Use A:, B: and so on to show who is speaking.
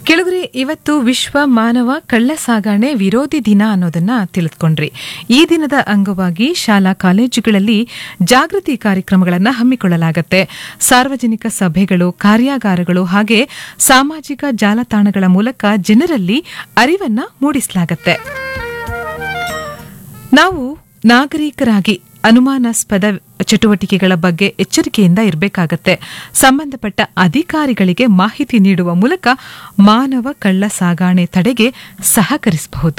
A: ಕೆಳಗರೆ ಇವತ್ತು ವಿಶ್ವ ಮಾನವ ಕಳ್ಳ ಸಾಗಣೆ ವಿರೋಧಿ ದಿನ ಅನ್ನೋದನ್ನ ತಿಳಿದುಕೊಂಡ್ರಿ ಈ ದಿನದ ಅಂಗವಾಗಿ ಶಾಲಾ ಕಾಲೇಜುಗಳಲ್ಲಿ ಜಾಗೃತಿ ಕಾರ್ಯಕ್ರಮಗಳನ್ನು ಹಮ್ಮಿಕೊಳ್ಳಲಾಗುತ್ತೆ ಸಾರ್ವಜನಿಕ ಸಭೆಗಳು ಕಾರ್ಯಾಗಾರಗಳು ಹಾಗೆ ಸಾಮಾಜಿಕ ಜಾಲತಾಣಗಳ ಮೂಲಕ ಜನರಲ್ಲಿ ಅರಿವನ್ನ ಮೂಡಿಸಲಾಗತ್ತೆ ನಾವು ನಾಗರಿಕರಾಗಿ ಅನುಮಾನಾಸ್ಪದ ಚಟುವಟಿಕೆಗಳ ಬಗ್ಗೆ ಎಚ್ಚರಿಕೆಯಿಂದ ಇರಬೇಕಾಗತ್ತೆ ಸಂಬಂಧಪಟ್ಟ ಅಧಿಕಾರಿಗಳಿಗೆ ಮಾಹಿತಿ ನೀಡುವ ಮೂಲಕ ಮಾನವ ಕಳ್ಳ ಸಾಗಾಣೆ ತಡೆಗೆ ಸಹಕರಿಸಬಹುದು